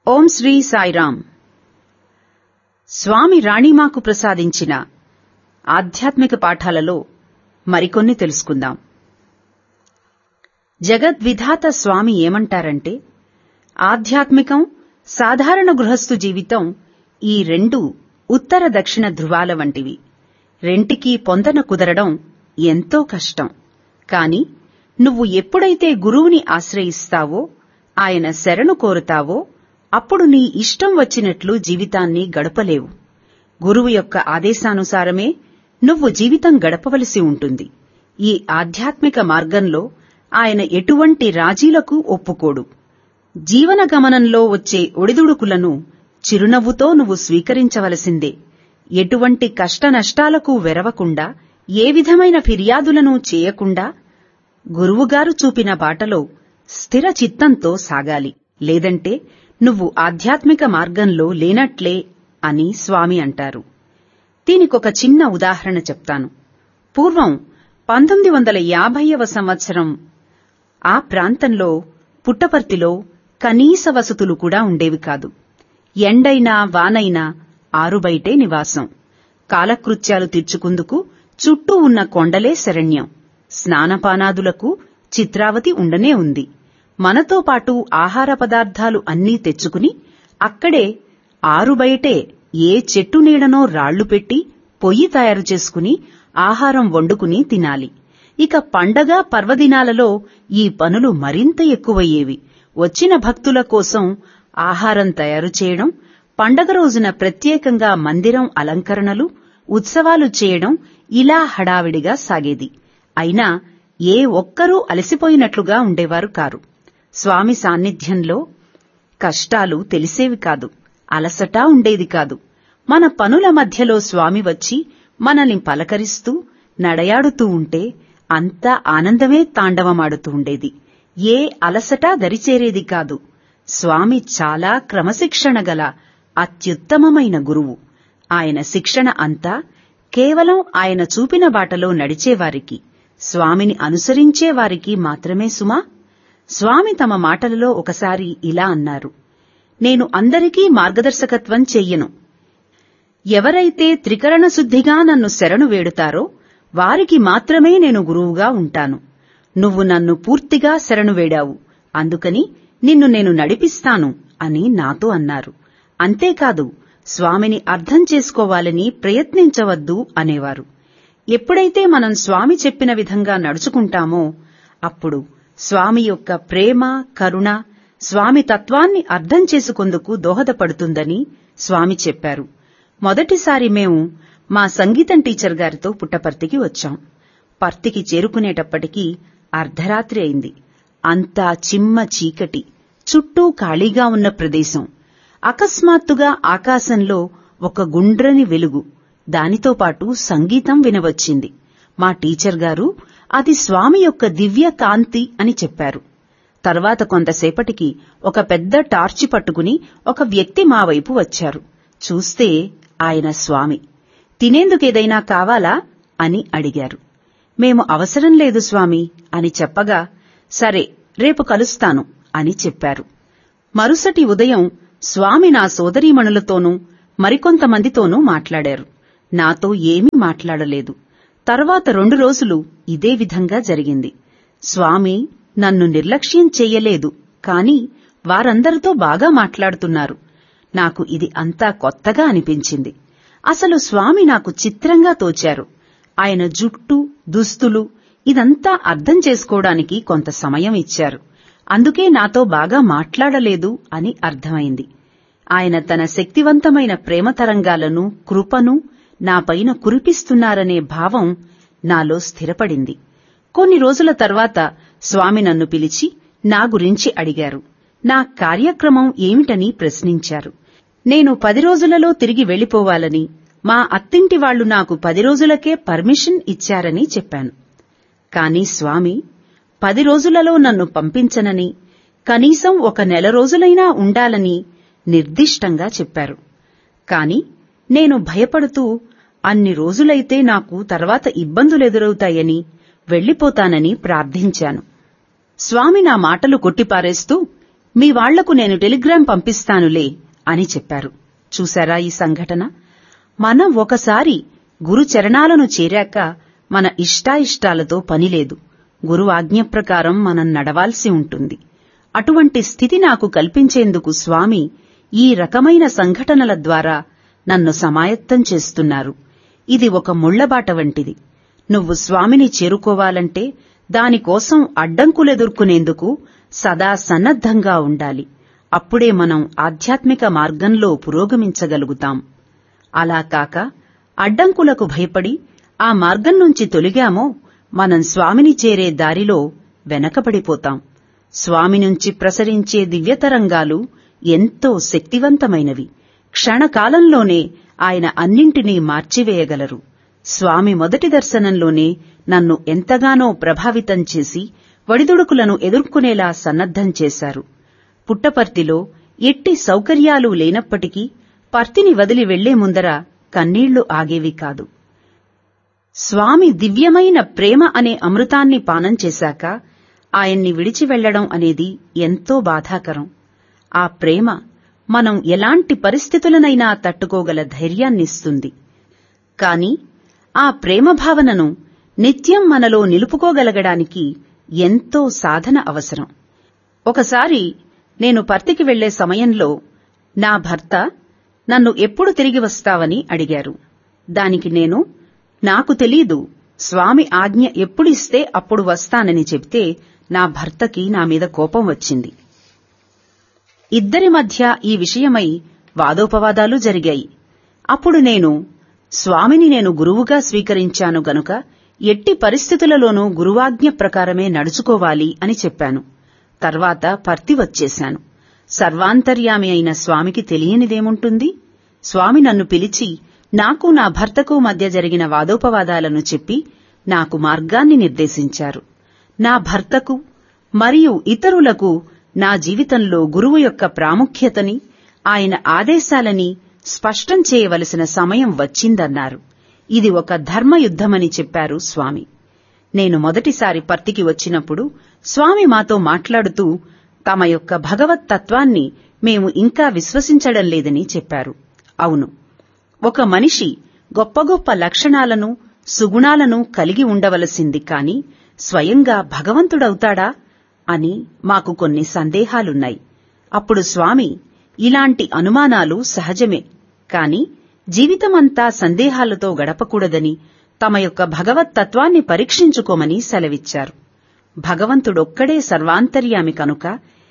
ఓం శ్రీ సాయిరాం స్వామి రాణిమాకు ప్రసాదించిన ఆధ్యాత్మిక పాఠాలలో మరికొన్ని తెలుసుకుందాం జగద్విధాత స్వామి ఏమంటారంటే ఆధ్యాత్మికం సాధారణ గృహస్థు జీవితం ఈ రెండు ఉత్తర దక్షిణ ధృవాల వంటివి రెంటికీ పొందన కుదరడం ఎంతో కష్టం కాని నువ్వు ఎప్పుడైతే గురువుని ఆశ్రయిస్తావో ఆయన శరణు కోరుతావో అప్పుడు నీ ఇష్టం వచ్చినట్లు జీవితాన్ని గడపలేవు గురువు యొక్క ఆదేశానుసారమే నువ్వు జీవితం గడపవలసి ఉంటుంది ఈ ఆధ్యాత్మిక మార్గంలో ఆయన ఎటువంటి రాజీలకు ఒప్పుకోడు జీవన గమనంలో వచ్చే ఒడిదుడుకులను చిరునవ్వుతో నువ్వు స్వీకరించవలసిందే ఎటువంటి కష్టనష్టాలకు వెరవకుండా ఏ విధమైన ఫిర్యాదులను చేయకుండా గురువుగారు చూపిన బాటలో స్థిర చిత్తంతో సాగాలి లేదంటే నువ్వు ఆధ్యాత్మిక మార్గంలో లేనట్లే అని స్వామి అంటారు దీనికొక చిన్న ఉదాహరణ చెప్తాను పూర్వం పంతొమ్మిది వందల యాభైవ సంవత్సరం ఆ ప్రాంతంలో పుట్టపర్తిలో కనీస వసతులు కూడా ఉండేవి కాదు ఎండైనా వానైనా ఆరుబయటే నివాసం కాలకృత్యాలు తీర్చుకుందుకు చుట్టూ ఉన్న కొండలే శరణ్యం స్నానపానాదులకు చిత్రావతి ఉండనే ఉంది మనతో పాటు ఆహార పదార్థాలు అన్నీ తెచ్చుకుని అక్కడే ఆరుబయటే ఏ చెట్టు నీడనో రాళ్లు పెట్టి పొయ్యి తయారు చేసుకుని ఆహారం వండుకుని తినాలి ఇక పండగ పర్వదినాలలో ఈ పనులు మరింత ఎక్కువయ్యేవి వచ్చిన భక్తుల కోసం ఆహారం తయారు చేయడం పండగ రోజున ప్రత్యేకంగా మందిరం అలంకరణలు ఉత్సవాలు చేయడం ఇలా హడావిడిగా సాగేది అయినా ఏ ఒక్కరూ అలసిపోయినట్లుగా ఉండేవారు కారు స్వామి సాన్నిధ్యంలో కష్టాలు తెలిసేవి కాదు అలసట ఉండేది కాదు మన పనుల మధ్యలో స్వామి వచ్చి మనల్ని పలకరిస్తూ నడయాడుతూ ఉంటే అంతా ఆనందమే తాండవమాడుతూ ఉండేది ఏ అలసట దరిచేరేది కాదు స్వామి చాలా క్రమశిక్షణ గల అత్యుత్తమమైన గురువు ఆయన శిక్షణ అంతా కేవలం ఆయన చూపిన బాటలో నడిచేవారికి స్వామిని అనుసరించే వారికి మాత్రమే సుమా స్వామి తమ మాటలలో ఒకసారి ఇలా అన్నారు నేను అందరికీ మార్గదర్శకత్వం చెయ్యను ఎవరైతే త్రికరణ శుద్ధిగా నన్ను శరణు వేడుతారో వారికి మాత్రమే నేను గురువుగా ఉంటాను నువ్వు నన్ను పూర్తిగా శరణు వేడావు అందుకని నిన్ను నేను నడిపిస్తాను అని నాతో అన్నారు అంతేకాదు స్వామిని అర్థం చేసుకోవాలని ప్రయత్నించవద్దు అనేవారు ఎప్పుడైతే మనం స్వామి చెప్పిన విధంగా నడుచుకుంటామో అప్పుడు స్వామి యొక్క ప్రేమ కరుణ స్వామి తత్వాన్ని అర్థం చేసుకుందుకు దోహదపడుతుందని స్వామి చెప్పారు మొదటిసారి మేము మా సంగీతం టీచర్ గారితో పుట్టపర్తికి వచ్చాం పర్తికి చేరుకునేటప్పటికీ అర్ధరాత్రి అయింది అంతా చిమ్మ చీకటి చుట్టూ ఖాళీగా ఉన్న ప్రదేశం అకస్మాత్తుగా ఆకాశంలో ఒక గుండ్రని వెలుగు దానితో పాటు సంగీతం వినవచ్చింది మా టీచర్ గారు అది స్వామి యొక్క దివ్య కాంతి అని చెప్పారు తర్వాత కొంతసేపటికి ఒక పెద్ద టార్చి పట్టుకుని ఒక వ్యక్తి మా వైపు వచ్చారు చూస్తే ఆయన స్వామి తినేందుకేదైనా కావాలా అని అడిగారు మేము అవసరం లేదు స్వామి అని చెప్పగా సరే రేపు కలుస్తాను అని చెప్పారు మరుసటి ఉదయం స్వామి నా సోదరీమణులతోనూ మరికొంతమందితోనూ మాట్లాడారు నాతో ఏమీ మాట్లాడలేదు తర్వాత రెండు రోజులు ఇదే విధంగా జరిగింది స్వామి నన్ను నిర్లక్ష్యం చెయ్యలేదు కాని వారందరితో బాగా మాట్లాడుతున్నారు నాకు ఇది అంతా కొత్తగా అనిపించింది అసలు స్వామి నాకు చిత్రంగా తోచారు ఆయన జుట్టు దుస్తులు ఇదంతా అర్థం చేసుకోవడానికి కొంత సమయం ఇచ్చారు అందుకే నాతో బాగా మాట్లాడలేదు అని అర్థమైంది ఆయన తన శక్తివంతమైన ప్రేమ తరంగాలను కృపను నాపైన కురిపిస్తున్నారనే భావం నాలో స్థిరపడింది కొన్ని రోజుల తర్వాత స్వామి నన్ను పిలిచి నా గురించి అడిగారు నా కార్యక్రమం ఏమిటని ప్రశ్నించారు నేను పది రోజులలో తిరిగి వెళ్లిపోవాలని మా అత్తింటి వాళ్లు నాకు పది రోజులకే పర్మిషన్ ఇచ్చారని చెప్పాను కాని స్వామి పది రోజులలో నన్ను పంపించనని కనీసం ఒక నెల రోజులైనా ఉండాలని నిర్దిష్టంగా చెప్పారు కాని నేను భయపడుతూ అన్ని రోజులైతే నాకు తర్వాత ఇబ్బందులెదురవుతాయని వెళ్లిపోతానని ప్రార్థించాను స్వామి నా మాటలు కొట్టిపారేస్తూ మీ వాళ్లకు నేను టెలిగ్రాం పంపిస్తానులే అని చెప్పారు చూశారా ఈ సంఘటన మనం ఒకసారి గురు చరణాలను చేరాక మన ఇష్టాయిష్టాలతో పనిలేదు గురు ఆజ్ఞ ప్రకారం మనం నడవాల్సి ఉంటుంది అటువంటి స్థితి నాకు కల్పించేందుకు స్వామి ఈ రకమైన సంఘటనల ద్వారా నన్ను సమాయత్తం చేస్తున్నారు ఇది ఒక ముళ్లబాట వంటిది నువ్వు స్వామిని చేరుకోవాలంటే దానికోసం అడ్డంకులెదుర్కొనేందుకు సదా సన్నద్ధంగా ఉండాలి అప్పుడే మనం ఆధ్యాత్మిక మార్గంలో పురోగమించగలుగుతాం అలా కాక అడ్డంకులకు భయపడి ఆ మార్గం నుంచి తొలిగామో మనం స్వామిని చేరే దారిలో వెనకబడిపోతాం స్వామి నుంచి ప్రసరించే దివ్యతరంగాలు ఎంతో శక్తివంతమైనవి క్షణకాలంలోనే ఆయన అన్నింటినీ మార్చివేయగలరు స్వామి మొదటి దర్శనంలోనే నన్ను ఎంతగానో ప్రభావితం చేసి వడిదుడుకులను ఎదుర్కొనేలా సన్నద్ధం చేశారు పుట్టపర్తిలో ఎట్టి సౌకర్యాలు లేనప్పటికీ పర్తిని వదిలి వెళ్లే ముందర కన్నీళ్లు ఆగేవి కాదు స్వామి దివ్యమైన ప్రేమ అనే అమృతాన్ని పానం చేశాక ఆయన్ని విడిచి వెళ్లడం అనేది ఎంతో బాధాకరం ఆ ప్రేమ మనం ఎలాంటి పరిస్థితులనైనా తట్టుకోగల ధైర్యాన్నిస్తుంది కాని ఆ ప్రేమ భావనను నిత్యం మనలో నిలుపుకోగలగడానికి ఎంతో సాధన అవసరం ఒకసారి నేను పర్తికి వెళ్లే సమయంలో నా భర్త నన్ను ఎప్పుడు తిరిగి వస్తావని అడిగారు దానికి నేను నాకు తెలీదు స్వామి ఆజ్ఞ ఎప్పుడిస్తే అప్పుడు వస్తానని చెబితే నా భర్తకి నా మీద కోపం వచ్చింది ఇద్దరి మధ్య ఈ విషయమై వాదోపవాదాలు జరిగాయి అప్పుడు నేను స్వామిని నేను గురువుగా స్వీకరించాను గనుక ఎట్టి పరిస్థితులలోనూ గురువాజ్ఞ ప్రకారమే నడుచుకోవాలి అని చెప్పాను తర్వాత పర్తి వచ్చేశాను సర్వాంతర్యామి అయిన స్వామికి తెలియనిదేముంటుంది స్వామి నన్ను పిలిచి నాకు నా భర్తకు మధ్య జరిగిన వాదోపవాదాలను చెప్పి నాకు మార్గాన్ని నిర్దేశించారు నా భర్తకు మరియు ఇతరులకు నా జీవితంలో గురువు యొక్క ప్రాముఖ్యతని ఆయన ఆదేశాలని స్పష్టం చేయవలసిన సమయం వచ్చిందన్నారు ఇది ఒక ధర్మయుద్ధమని చెప్పారు స్వామి నేను మొదటిసారి పర్తికి వచ్చినప్పుడు స్వామి మాతో మాట్లాడుతూ తమ యొక్క భగవత్ తత్వాన్ని మేము ఇంకా విశ్వసించడం లేదని చెప్పారు అవును ఒక మనిషి గొప్ప గొప్ప లక్షణాలను సుగుణాలను కలిగి ఉండవలసింది కాని స్వయంగా భగవంతుడవుతాడా అని మాకు కొన్ని సందేహాలున్నాయి అప్పుడు స్వామి ఇలాంటి అనుమానాలు సహజమే కాని జీవితమంతా సందేహాలతో గడపకూడదని తమ యొక్క భగవత్ తత్వాన్ని పరీక్షించుకోమని సెలవిచ్చారు భగవంతుడొక్కడే సర్వాంతర్యామి కనుక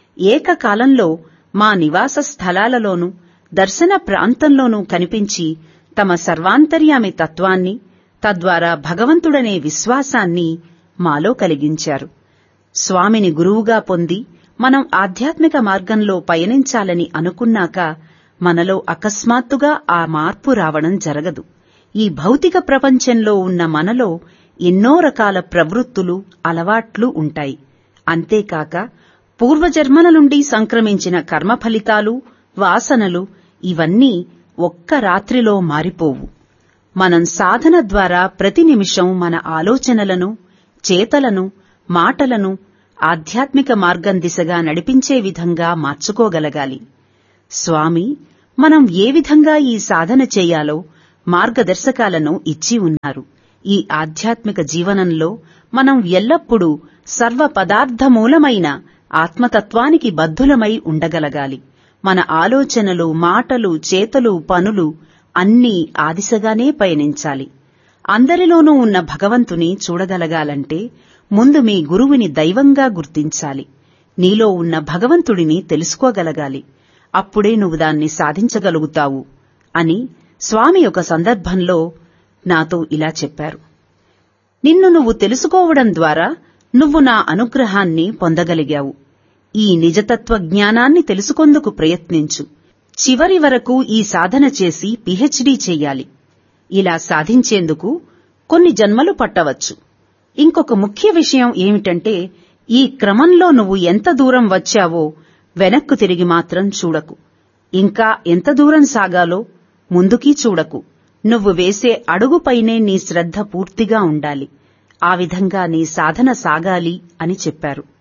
ఏకకాలంలో మా నివాస స్థలాలలోనూ దర్శన ప్రాంతంలోనూ కనిపించి తమ సర్వాంతర్యామి తత్వాన్ని తద్వారా భగవంతుడనే విశ్వాసాన్ని మాలో కలిగించారు స్వామిని గురువుగా పొంది మనం ఆధ్యాత్మిక మార్గంలో పయనించాలని అనుకున్నాక మనలో అకస్మాత్తుగా ఆ మార్పు రావడం జరగదు ఈ భౌతిక ప్రపంచంలో ఉన్న మనలో ఎన్నో రకాల ప్రవృత్తులు అలవాట్లు ఉంటాయి అంతేకాక పూర్వజన్మల నుండి సంక్రమించిన కర్మ ఫలితాలు వాసనలు ఇవన్నీ ఒక్క రాత్రిలో మారిపోవు మనం సాధన ద్వారా ప్రతి నిమిషం మన ఆలోచనలను చేతలను మాటలను ఆధ్యాత్మిక మార్గం దిశగా నడిపించే విధంగా మార్చుకోగలగాలి స్వామి మనం ఏ విధంగా ఈ సాధన చేయాలో మార్గదర్శకాలను ఇచ్చి ఉన్నారు ఈ ఆధ్యాత్మిక జీవనంలో మనం ఎల్లప్పుడూ సర్వ పదార్థమూలమైన ఆత్మతత్వానికి బద్ధులమై ఉండగలగాలి మన ఆలోచనలు మాటలు చేతలు పనులు అన్నీ ఆదిశగానే పయనించాలి అందరిలోనూ ఉన్న భగవంతుని చూడగలగాలంటే ముందు మీ గురువుని దైవంగా గుర్తించాలి నీలో ఉన్న భగవంతుడిని తెలుసుకోగలగాలి అప్పుడే నువ్వు దాన్ని సాధించగలుగుతావు అని స్వామి ఒక సందర్భంలో నాతో ఇలా చెప్పారు నిన్ను నువ్వు తెలుసుకోవడం ద్వారా నువ్వు నా అనుగ్రహాన్ని పొందగలిగావు ఈ నిజతత్వ జ్ఞానాన్ని తెలుసుకొందుకు ప్రయత్నించు చివరి వరకు ఈ సాధన చేసి పిహెచ్డీ చెయ్యాలి ఇలా సాధించేందుకు కొన్ని జన్మలు పట్టవచ్చు ఇంకొక ముఖ్య విషయం ఏమిటంటే ఈ క్రమంలో నువ్వు ఎంత దూరం వచ్చావో వెనక్కు తిరిగి మాత్రం చూడకు ఇంకా ఎంత దూరం సాగాలో ముందుకీ చూడకు నువ్వు వేసే అడుగుపైనే నీ శ్రద్ధ పూర్తిగా ఉండాలి ఆ విధంగా నీ సాధన సాగాలి అని చెప్పారు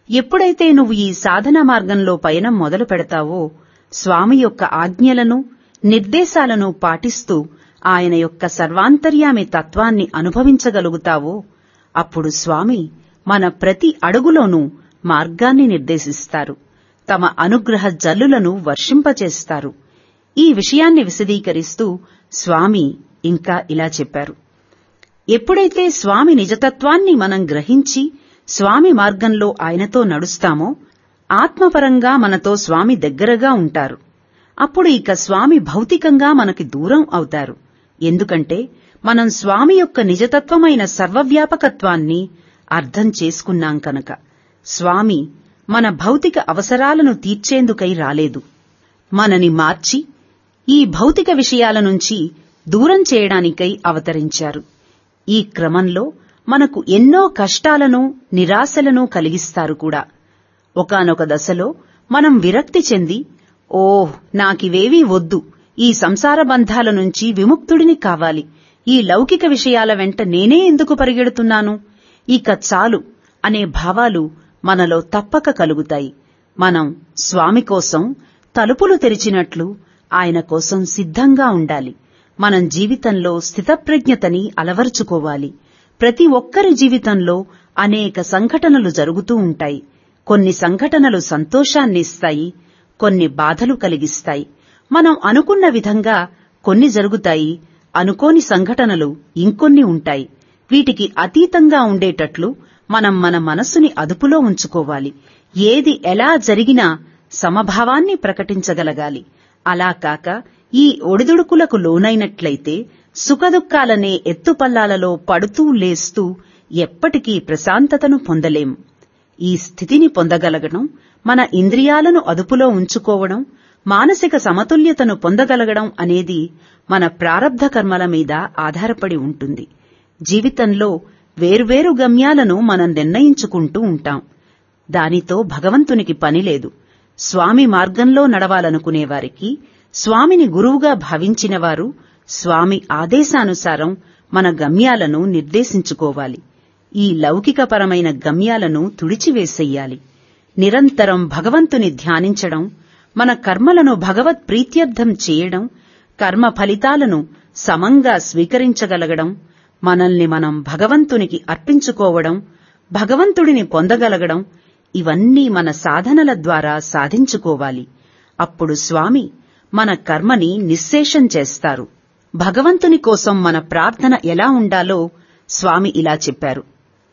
ఎప్పుడైతే నువ్వు ఈ సాధనా మార్గంలో పయనం మొదలు పెడతావో స్వామి యొక్క ఆజ్ఞలను నిర్దేశాలను పాటిస్తూ ఆయన యొక్క సర్వాంతర్యామి తత్వాన్ని అనుభవించగలుగుతావో అప్పుడు స్వామి మన ప్రతి అడుగులోనూ మార్గాన్ని నిర్దేశిస్తారు తమ అనుగ్రహ జల్లులను వర్షింపచేస్తారు ఈ విషయాన్ని విశదీకరిస్తూ స్వామి ఇంకా ఇలా చెప్పారు ఎప్పుడైతే స్వామి నిజతత్వాన్ని మనం గ్రహించి స్వామి మార్గంలో ఆయనతో నడుస్తామో ఆత్మపరంగా మనతో స్వామి దగ్గరగా ఉంటారు అప్పుడు ఇక స్వామి భౌతికంగా మనకి దూరం అవుతారు ఎందుకంటే మనం స్వామి యొక్క నిజతత్వమైన సర్వవ్యాపకత్వాన్ని అర్థం చేసుకున్నాం కనుక స్వామి మన భౌతిక అవసరాలను తీర్చేందుకై రాలేదు మనని మార్చి ఈ భౌతిక విషయాల నుంచి దూరం చేయడానికై అవతరించారు ఈ క్రమంలో మనకు ఎన్నో కష్టాలను నిరాశలను కలిగిస్తారు కూడా ఒకానొక దశలో మనం విరక్తి చెంది ఓహ్ నాకివేవీ వద్దు ఈ సంసార బంధాల నుంచి విముక్తుడిని కావాలి ఈ లౌకిక విషయాల వెంట నేనే ఎందుకు పరిగెడుతున్నాను ఇక చాలు అనే భావాలు మనలో తప్పక కలుగుతాయి మనం స్వామి కోసం తలుపులు తెరిచినట్లు ఆయన కోసం సిద్ధంగా ఉండాలి మనం జీవితంలో స్థితప్రజ్ఞతని అలవరుచుకోవాలి ప్రతి ఒక్కరి జీవితంలో అనేక సంఘటనలు జరుగుతూ ఉంటాయి కొన్ని సంఘటనలు సంతోషాన్నిస్తాయి కొన్ని బాధలు కలిగిస్తాయి మనం అనుకున్న విధంగా కొన్ని జరుగుతాయి అనుకోని సంఘటనలు ఇంకొన్ని ఉంటాయి వీటికి అతీతంగా ఉండేటట్లు మనం మన మనస్సుని అదుపులో ఉంచుకోవాలి ఏది ఎలా జరిగినా సమభావాన్ని ప్రకటించగలగాలి అలా కాక ఈ ఒడిదుడుకులకు లోనైనట్లయితే సుఖదుఖాలనే ఎత్తుపల్లాలలో పడుతూ లేస్తూ ఎప్పటికీ ప్రశాంతతను పొందలేం ఈ స్థితిని పొందగలగడం మన ఇంద్రియాలను అదుపులో ఉంచుకోవడం మానసిక సమతుల్యతను పొందగలగడం అనేది మన ప్రారబ్ధ కర్మల మీద ఆధారపడి ఉంటుంది జీవితంలో వేర్వేరు గమ్యాలను మనం నిర్ణయించుకుంటూ ఉంటాం దానితో భగవంతునికి పనిలేదు స్వామి మార్గంలో నడవాలనుకునేవారికి స్వామిని గురువుగా భావించినవారు స్వామి ఆదేశానుసారం మన గమ్యాలను నిర్దేశించుకోవాలి ఈ లౌకికపరమైన గమ్యాలను తుడిచివేసెయ్యాలి నిరంతరం భగవంతుని ధ్యానించడం మన కర్మలను భగవత్ ప్రీత్యర్థం చేయడం కర్మ ఫలితాలను సమంగా స్వీకరించగలగడం మనల్ని మనం భగవంతునికి అర్పించుకోవడం భగవంతుడిని పొందగలగడం ఇవన్నీ మన సాధనల ద్వారా సాధించుకోవాలి అప్పుడు స్వామి మన కర్మని నిశ్శేషం చేస్తారు భగవంతుని కోసం మన ప్రార్థన ఎలా ఉండాలో స్వామి ఇలా చెప్పారు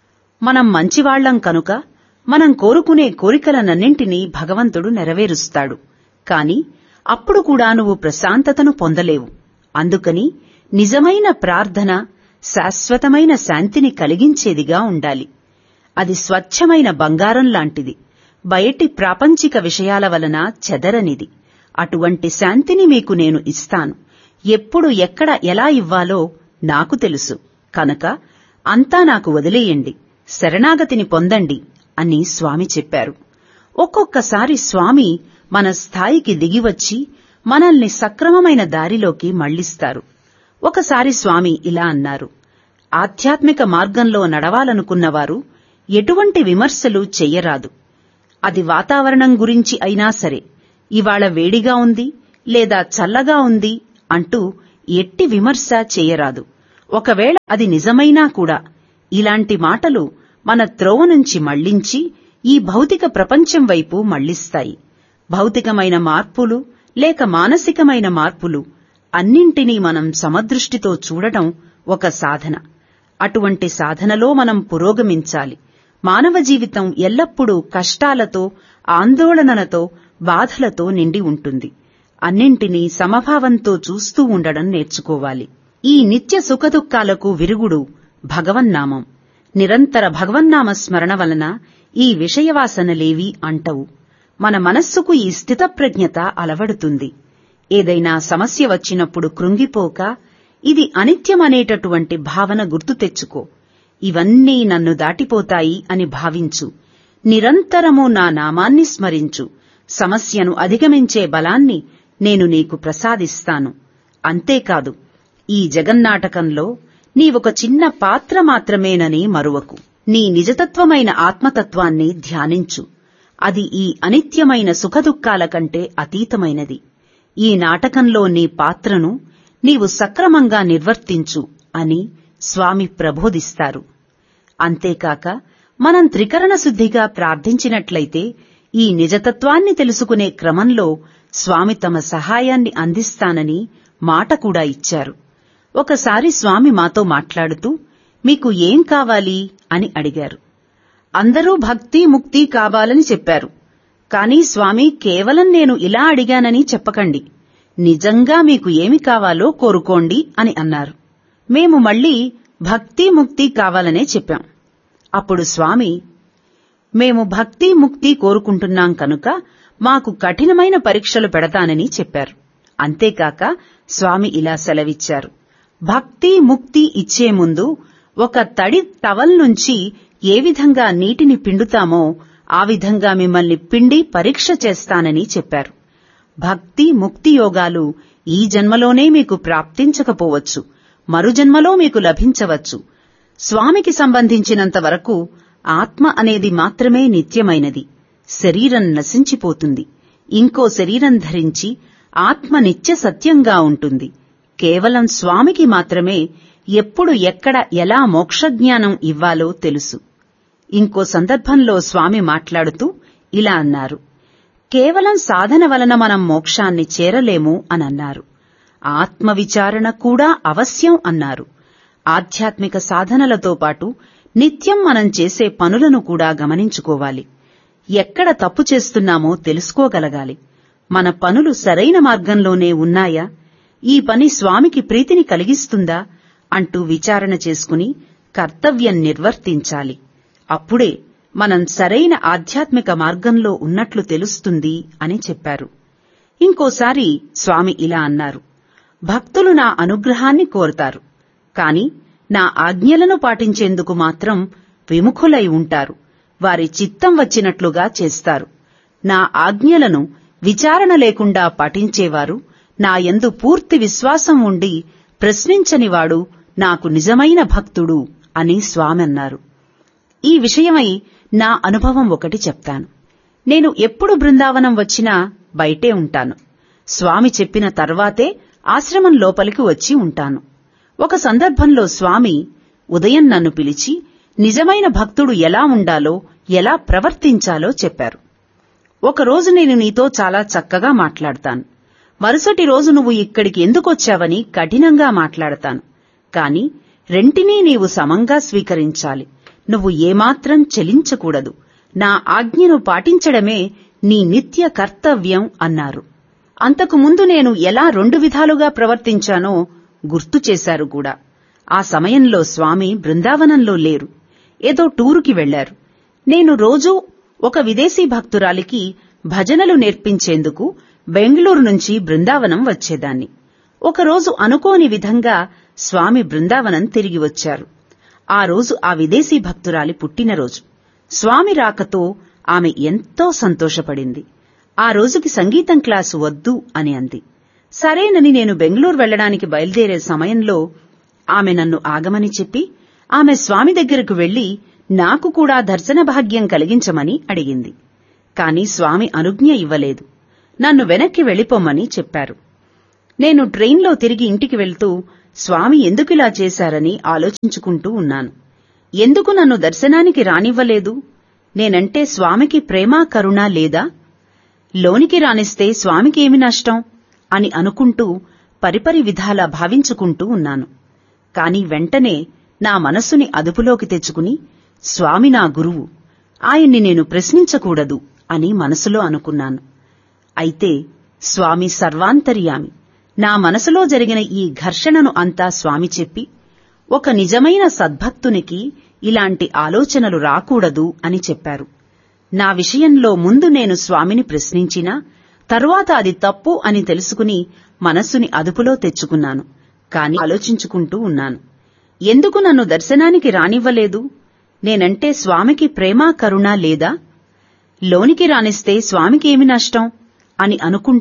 మనం మంచివాళ్లం కనుక మనం కోరుకునే కోరికలనన్నింటినీ భగవంతుడు నెరవేరుస్తాడు కాని అప్పుడు కూడా నువ్వు ప్రశాంతతను పొందలేవు అందుకని నిజమైన ప్రార్థన శాశ్వతమైన శాంతిని కలిగించేదిగా ఉండాలి అది స్వచ్ఛమైన బంగారం లాంటిది బయటి ప్రాపంచిక విషయాల వలన చెదరనిది అటువంటి శాంతిని మీకు నేను ఇస్తాను ఎప్పుడు ఎక్కడ ఎలా ఇవ్వాలో నాకు తెలుసు కనుక అంతా నాకు వదిలేయండి శరణాగతిని పొందండి అని స్వామి చెప్పారు ఒక్కొక్కసారి స్వామి మన స్థాయికి దిగివచ్చి మనల్ని సక్రమమైన దారిలోకి మళ్లిస్తారు ఒకసారి స్వామి ఇలా అన్నారు ఆధ్యాత్మిక మార్గంలో నడవాలనుకున్నవారు ఎటువంటి విమర్శలు చెయ్యరాదు అది వాతావరణం గురించి అయినా సరే ఇవాళ వేడిగా ఉంది లేదా చల్లగా ఉంది అంటూ ఎట్టి విమర్శ చెయ్యరాదు ఒకవేళ అది నిజమైనా కూడా ఇలాంటి మాటలు మన త్రోవ నుంచి మళ్లించి ఈ భౌతిక ప్రపంచం వైపు మళ్లిస్తాయి భౌతికమైన మార్పులు లేక మానసికమైన మార్పులు అన్నింటినీ మనం సమదృష్టితో చూడటం ఒక సాధన అటువంటి సాధనలో మనం పురోగమించాలి మానవ జీవితం ఎల్లప్పుడూ కష్టాలతో ఆందోళనలతో బాధలతో నిండి ఉంటుంది అన్నింటినీ సమభావంతో చూస్తూ ఉండడం నేర్చుకోవాలి ఈ నిత్య సుఖదుఖాలకు విరుగుడు భగవన్నామం నిరంతర భగవన్నామ స్మరణ వలన ఈ విషయవాసనలేవి అంటవు మన మనస్సుకు ఈ స్థితప్రజ్ఞత అలవడుతుంది ఏదైనా సమస్య వచ్చినప్పుడు కృంగిపోక ఇది అనిత్యమనేటటువంటి భావన గుర్తు తెచ్చుకో ఇవన్నీ నన్ను దాటిపోతాయి అని భావించు నిరంతరము నా నామాన్ని స్మరించు సమస్యను అధిగమించే బలాన్ని నేను నీకు ప్రసాదిస్తాను అంతేకాదు ఈ జగన్నాటకంలో నీవొక చిన్న పాత్ర మాత్రమేనని మరువకు నీ నిజతత్వమైన ఆత్మతత్వాన్ని ధ్యానించు అది ఈ అనిత్యమైన సుఖదుఖాల కంటే అతీతమైనది ఈ నాటకంలో నీ పాత్రను నీవు సక్రమంగా నిర్వర్తించు అని స్వామి ప్రబోధిస్తారు అంతేకాక మనం త్రికరణ శుద్ధిగా ప్రార్థించినట్లయితే ఈ నిజతత్వాన్ని తెలుసుకునే క్రమంలో స్వామి తమ సహాయాన్ని అందిస్తానని మాట కూడా ఇచ్చారు ఒకసారి స్వామి మాతో మాట్లాడుతూ మీకు ఏం కావాలి అని అడిగారు అందరూ భక్తి ముక్తి కావాలని చెప్పారు కానీ స్వామి కేవలం నేను ఇలా అడిగానని చెప్పకండి నిజంగా మీకు ఏమి కావాలో కోరుకోండి అని అన్నారు మేము మళ్ళీ భక్తి ముక్తి కావాలనే చెప్పాం అప్పుడు స్వామి మేము భక్తి ముక్తి కోరుకుంటున్నాం కనుక మాకు కఠినమైన పరీక్షలు పెడతానని చెప్పారు అంతేకాక స్వామి ఇలా సెలవిచ్చారు భక్తి ముక్తి ఇచ్చే ముందు ఒక తడి టవల్ నుంచి ఏ విధంగా నీటిని పిండుతామో ఆ విధంగా మిమ్మల్ని పిండి పరీక్ష చేస్తానని చెప్పారు భక్తి ముక్తి యోగాలు ఈ జన్మలోనే మీకు ప్రాప్తించకపోవచ్చు మరు జన్మలో మీకు లభించవచ్చు స్వామికి సంబంధించినంత వరకు ఆత్మ అనేది మాత్రమే నిత్యమైనది శరీరం నశించిపోతుంది ఇంకో శరీరం ధరించి ఆత్మ నిత్య సత్యంగా ఉంటుంది కేవలం స్వామికి మాత్రమే ఎప్పుడు ఎక్కడ ఎలా మోక్షజ్ఞానం ఇవ్వాలో తెలుసు ఇంకో సందర్భంలో స్వామి మాట్లాడుతూ ఇలా అన్నారు కేవలం సాధన వలన మనం మోక్షాన్ని చేరలేము అనన్నారు ఆత్మ విచారణ కూడా అవశ్యం అన్నారు ఆధ్యాత్మిక సాధనలతో పాటు నిత్యం మనం చేసే పనులను కూడా గమనించుకోవాలి ఎక్కడ తప్పు చేస్తున్నామో తెలుసుకోగలగాలి మన పనులు సరైన మార్గంలోనే ఉన్నాయా ఈ పని స్వామికి ప్రీతిని కలిగిస్తుందా అంటూ విచారణ చేసుకుని కర్తవ్యం నిర్వర్తించాలి అప్పుడే మనం సరైన ఆధ్యాత్మిక మార్గంలో ఉన్నట్లు తెలుస్తుంది అని చెప్పారు ఇంకోసారి స్వామి ఇలా అన్నారు భక్తులు నా అనుగ్రహాన్ని కోరతారు కాని నా ఆజ్ఞలను పాటించేందుకు మాత్రం విముఖులై ఉంటారు వారి చిత్తం వచ్చినట్లుగా చేస్తారు నా ఆజ్ఞలను విచారణ లేకుండా పాటించేవారు నా యందు పూర్తి విశ్వాసం ఉండి ప్రశ్నించనివాడు నాకు నిజమైన భక్తుడు అని స్వామి అన్నారు ఈ విషయమై నా అనుభవం ఒకటి చెప్తాను నేను ఎప్పుడు బృందావనం వచ్చినా బయటే ఉంటాను స్వామి చెప్పిన తర్వాతే ఆశ్రమం లోపలికి వచ్చి ఉంటాను ఒక సందర్భంలో స్వామి ఉదయం నన్ను పిలిచి నిజమైన భక్తుడు ఎలా ఉండాలో ఎలా ప్రవర్తించాలో చెప్పారు ఒకరోజు నేను నీతో చాలా చక్కగా మాట్లాడతాను మరుసటి రోజు నువ్వు ఇక్కడికి ఎందుకొచ్చావని కఠినంగా మాట్లాడతాను కాని రెంటినీ నీవు సమంగా స్వీకరించాలి నువ్వు ఏమాత్రం చెలించకూడదు నా ఆజ్ఞను పాటించడమే నీ నిత్య కర్తవ్యం అన్నారు అంతకు ముందు నేను ఎలా రెండు విధాలుగా ప్రవర్తించానో గుర్తు చేశారు కూడా ఆ సమయంలో స్వామి బృందావనంలో లేరు ఏదో టూరుకి వెళ్లారు నేను రోజూ ఒక విదేశీ భక్తురాలికి భజనలు నేర్పించేందుకు బెంగళూరు నుంచి బృందావనం వచ్చేదాన్ని ఒకరోజు అనుకోని విధంగా స్వామి బృందావనం తిరిగి వచ్చారు ఆ రోజు ఆ విదేశీ భక్తురాలి పుట్టినరోజు స్వామి రాకతో ఆమె ఎంతో సంతోషపడింది ఆ రోజుకి సంగీతం క్లాసు వద్దు అని అంది సరేనని నేను బెంగళూరు వెళ్లడానికి బయలుదేరే సమయంలో ఆమె నన్ను ఆగమని చెప్పి ఆమె స్వామి దగ్గరకు వెళ్లి నాకు కూడా దర్శన భాగ్యం కలిగించమని అడిగింది కాని స్వామి అనుజ్ఞ ఇవ్వలేదు నన్ను వెనక్కి వెళ్లిపోమ్మని చెప్పారు నేను ట్రైన్లో తిరిగి ఇంటికి వెళ్తూ స్వామి ఎందుకిలా చేశారని ఆలోచించుకుంటూ ఉన్నాను ఎందుకు నన్ను దర్శనానికి రానివ్వలేదు నేనంటే స్వామికి ప్రేమ కరుణ లేదా లోనికి రానిస్తే స్వామికి ఏమి నష్టం అని అనుకుంటూ పరిపరి విధాలా భావించుకుంటూ ఉన్నాను కాని వెంటనే నా మనస్సుని అదుపులోకి తెచ్చుకుని స్వామి నా గురువు ఆయన్ని నేను ప్రశ్నించకూడదు అని మనసులో అనుకున్నాను అయితే స్వామి సర్వాంతర్యామి నా మనసులో జరిగిన ఈ ఘర్షణను అంతా స్వామి చెప్పి ఒక నిజమైన సద్భక్తునికి ఇలాంటి ఆలోచనలు రాకూడదు అని చెప్పారు నా విషయంలో ముందు నేను స్వామిని ప్రశ్నించినా తరువాత అది తప్పు అని తెలుసుకుని మనస్సుని అదుపులో తెచ్చుకున్నాను కాని ఆలోచించుకుంటూ ఉన్నాను ఎందుకు నన్ను దర్శనానికి రానివ్వలేదు నేనంటే స్వామికి ప్రేమ కరుణ లేదా లోనికి రానిస్తే స్వామికి ఏమి నష్టం అని అనుకుంటూ